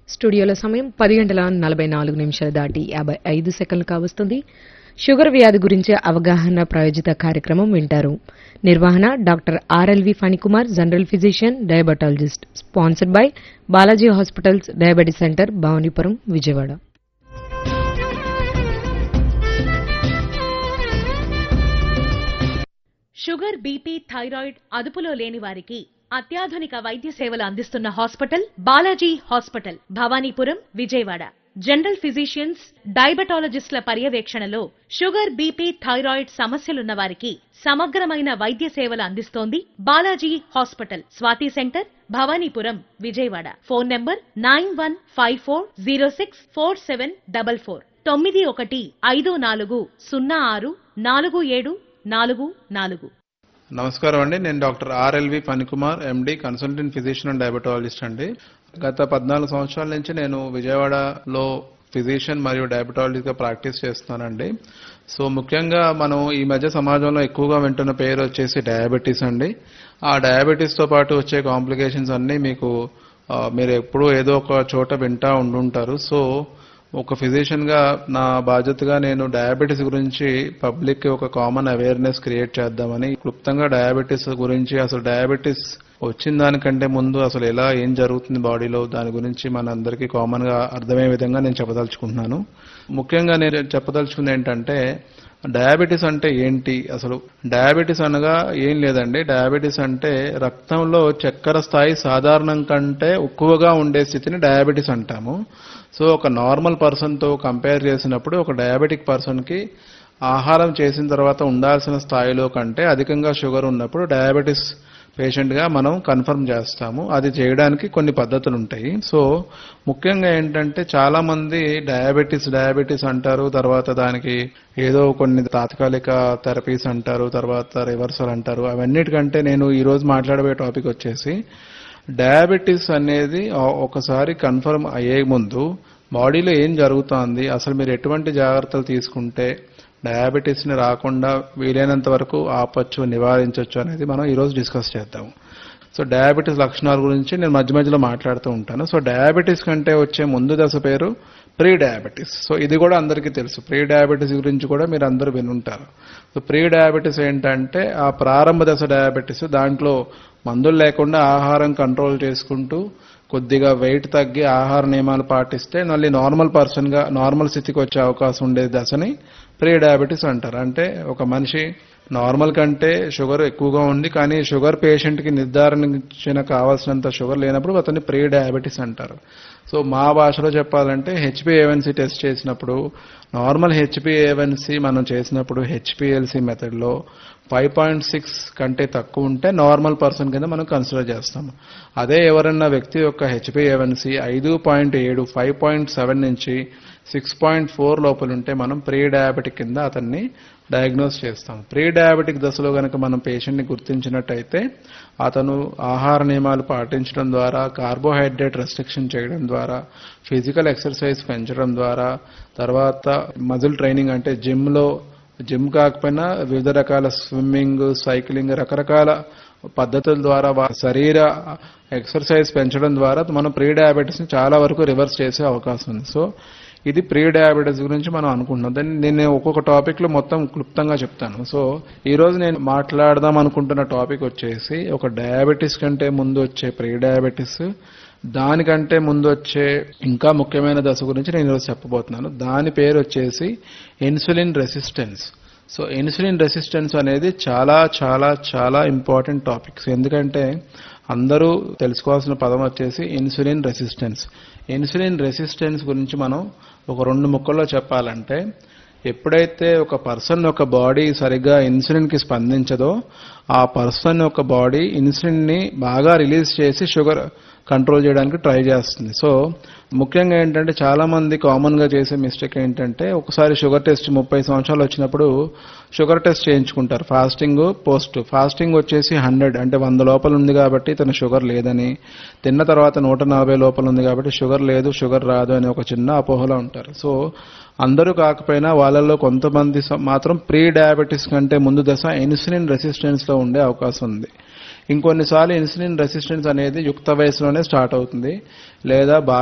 స్టూడియోలో సమయం పది గంటల నలభై నాలుగు నిమిషాలు దాటి యాభై ఐదు సెకండ్లు కావస్తుంది షుగర్ వ్యాధి గురించి అవగాహన ప్రాయోజిత కార్యక్రమం వింటారు నిర్వహణ doctor RLV Phanikumar general physician diabetologist sponsored by Balaji hospitals diabetes centre Bhavanipuram Vijayawada sugar BP thyroid అదుపులో లేని వారికి అత్యాధునిక వైద్య సేవలు అందిస్తున్న hospital Balaji hospital Bhavanipuram Vijayawada general physicians డయాబెటాలజిస్టుల పర్యవేక్షణలో షుగర్ బీపీ థైరాయిడ్ సమస్యలున్న వారికి సమగ్రమైన వైద్య సేవలు అందిస్తోంది Balaji hospital Swathi centre Bhavanipuram Vijayawada phone number nine one five four zero six four seven double four తొమ్మిది ఒకటి ఐదు నాలుగు సున్నా ఆరు నాలుగు ఏడు నాలుగు నాలుగు నమస్కారం అండి నేను doctor RLV Phanikumar MD consultant physician and diabetologist అండి గత పద్నాలుగు సంవత్సరాల నుంచి నేను విజయవాడలో ఫిజిషియన్ మరియు డయాబెటాలజిస్ట్ గా ప్రాక్టీస్ చేస్తున్నానండి సో ముఖ్యంగా మనం ఈ మధ్య సమాజంలో ఎక్కువగా వింటున్న పేరు వచ్చేసి డయాబెటీస్ అండి ఆ డయాబెటీస్ తో పాటు వచ్చే కాంప్లికేషన్స్ అన్నీ మీకు ఆ, మీరు ఎప్పుడూ ఏదో ఒక చోట వింటా ఉండుంటారు సో ఒక ఫిజిషియన్ గా నా బాధ్యతగా నేను డయాబెటీస్ గురించి పబ్లిక్ కి ఒక కామన్ అవేర్నెస్ క్రియేట్ చేద్దామని క్లుప్తంగా డయాబెటీస్ గురించి అసలు డయాబెటీస్ వచ్చిన దానికంటే ముందు అసలు ఎలా ఏం జరుగుతుంది బాడీలో దాని గురించి మన అందరికీ కామన్ గా అర్థమయ్యే విధంగా నేను చెప్పదలుచుకుంటున్నాను ముఖ్యంగా నేను చెప్పదలుచుకుంది ఏంటంటే డయాబెటీస్ అంటే ఏంటి అసలు డయాబెటీస్ అనగా ఏం లేదండి డయాబెటీస్ అంటే రక్తంలో చక్కెర స్థాయి సాధారణం కంటే ఎక్కువగా ఉండే స్థితిని డయాబెటీస్ అంటాము సో ఒక నార్మల్ పర్సన్తో కంపేర్ చేసినప్పుడు ఒక డయాబెటిక్ పర్సన్కి ఆహారం చేసిన తర్వాత ఉండాల్సిన స్థాయిలో కంటే అధికంగా షుగర్ ఉన్నప్పుడు డయాబెటీస్ పేషెంట్గా మనం కన్ఫర్మ్ చేస్తాము అది చేయడానికి కొన్ని పద్ధతులు ఉంటాయి సో ముఖ్యంగా ఏంటంటే చాలా మంది డయాబెటీస్ డయాబెటీస్ అంటారు తర్వాత దానికి ఏదో కొన్ని తాత్కాలిక థెరపీస్ అంటారు తర్వాత రివర్సల్ అంటారు అవన్నిటికంటే నేను ఈ రోజు మాట్లాడబోయే టాపిక్ వచ్చేసి డయాబెటీస్ అనేది ఆ- ఒకసారి కన్ఫర్మ్ అయ్యే ముందు బాడీలో ఏం జరుగుతోంది అసలు మీరు ఎటువంటి జాగ్రత్తలు తీసుకుంటే డయాబెటీస్ ని రాకుండా వీలైనంత వరకు ఆపచ్చు నివారించవచ్చు అనేది మనం ఈరోజు డిస్కస్ చేద్దాం సో డయాబెటీస్ లక్షణాల గురించి నేను మధ్య మధ్యలో మాట్లాడుతూ ఉంటాను సో డయాబెటీస్ కంటే వచ్చే ముందు దశ పేరు ప్రీ డయాబెటీస్ సో ఇది కూడా అందరికీ తెలుసు ప్రీ డయాబెటీస్ గురించి కూడా మీరు అందరూ వినుంటారు సో ప్రీ డయాబెటీస్ ఏంటంటే ఆ ప్రారంభ దశ డయాబెటీస్ దాంట్లో మందులు లేకుండా ఆహారం కంట్రోల్ చేసుకుంటూ కొద్దిగా వెయిట్ తగ్గి ఆహార నియమాలు పాటిస్తే మళ్ళీ నార్మల్ పర్సన్ గా నార్మల్ స్థితికి వచ్చే అవకాశం ఉండే దశని ప్రీ డయాబెటీస్ అంటారు అంటే ఒక మనిషి నార్మల్ కంటే షుగర్ ఎక్కువగా ఉంది కానీ షుగర్ పేషెంట్ కి నిర్ధారించిన కావాల్సినంత షుగర్ లేనప్పుడు అతన్ని ప్రీ డయాబెటీస్ అంటారు సో మా భాషలో చెప్పాలంటే హెచ్పిఏవన్సీ టెస్ట్ చేసినప్పుడు నార్మల్ హెచ్పిఏవన్సీ మనం చేసినప్పుడు హెచ్పిఎల్సి మెథడ్లో ఫైవ్ పాయింట్ సిక్స్ కంటే తక్కువ ఉంటే నార్మల్ పర్సన్ కింద మనం కన్సిడర్ చేస్తాం అదే ఎవరన్నా వ్యక్తి యొక్క హెచ్పిఏవన్సీ ఐదు పాయింట్ ఏడు ఫైవ్ పాయింట్ సెవెన్ నుంచి సిక్స్ పాయింట్ ఫోర్ లోపల ఉంటే మనం ప్రీ డయాబెటిక్ కింద అతన్ని డయాగ్నోస్ చేస్తాం ప్రీ డయాబెటిక్ దశలో కనుక మనం పేషెంట్ని గుర్తించినట్టయితే అతను ఆహార నియమాలు పాటించడం ద్వారా కార్బోహైడ్రేట్ రెస్ట్రిక్షన్ చేయడం ద్వారా ఫిజికల్ ఎక్సర్సైజ్ పెంచడం ద్వారా తర్వాత మజిల్ ట్రైనింగ్ అంటే జిమ్లో జిమ్ కాకపోయినా వివిధ రకాల స్విమ్మింగ్ సైక్లింగ్ రకరకాల పద్ధతుల ద్వారా వా- శరీర ఎక్సర్సైజ్ పెంచడం ద్వారా మనం ప్రీ డయాబెటీస్ ని చాలా వరకు రివర్స్ చేసే అవకాశం ఉంది సో ఇది ప్రీ డయాబెటీస్ గురించి మనం అనుకుంటున్నాం దాన్ని నేను ఒక్కొక్క టాపిక్ లో మొత్తం క్లుప్తంగా చెప్తాను సో ఈ రోజు నేను మాట్లాడదాం అనుకుంటున్న టాపిక్ వచ్చేసి ఒక డయాబెటీస్ కంటే ముందు వచ్చే ప్రీ డయాబెటీస్ దానికంటే ముందు వచ్చే ఇంకా ముఖ్యమైన దశ గురించి నేను ఈరోజు చెప్పబోతున్నాను దాని పేరు వచ్చేసి insulin resistance so insulin resistance అనేది చాలా చాలా చాలా ఇంపార్టెంట్ టాపిక్స్ ఎందుకంటే అందరూ తెలుసుకోవాల్సిన పదం వచ్చేసి ఇన్సులిన్ రెసిస్టెన్స్ ఇన్సులిన్ రెసిస్టెన్స్ గురించి మనం ఒక రెండు ముక్కల్లో చెప్పాలంటే ఎప్పుడైతే ఒక పర్సన్ యొక్క బాడీ సరిగ్గా ఇన్సులిన్ కి స్పందించదో ఆ పర్సన్ యొక్క బాడీ ఇన్సులిన్ ని బాగా రిలీజ్ చేసి షుగర్ కంట్రోల్ చేయడానికి ట్రై చేస్తుంది సో ముఖ్యంగా ఏంటంటే చాలా మంది కామన్ గా చేసే మిస్టేక్ ఏంటంటే ఒకసారి షుగర్ టెస్ట్ ముప్పై సంవత్సరాలు వచ్చినప్పుడు షుగర్ టెస్ట్ చేయించుకుంటారు ఫాస్టింగ్ పోస్ట్ ఫాస్టింగ్ వచ్చేసి హండ్రెడ్ అంటే వంద లోపల ఉంది కాబట్టి తన షుగర్ లేదని తిన్న తర్వాత నూట నలభై లోపల ఉంది కాబట్టి షుగర్ లేదు షుగర్ రాదు అని ఒక చిన్న అపోహలో ఉంటారు సో అందరూ కాకపోయినా వాళ్ళల్లో కొంతమంది స- మాత్రం ప్రీ డయాబెటీస్ కంటే ముందు దశ ఇన్సులిన్ రెసిస్టెన్స్ లో ఉండే అవకాశం ఉంది ఇంకొన్నిసార్లు ఇన్సులిన్ రెసిస్టెన్స్ అనేది యుక్త వయసులోనే స్టార్ట్ అవుతుంది లేదా బాగా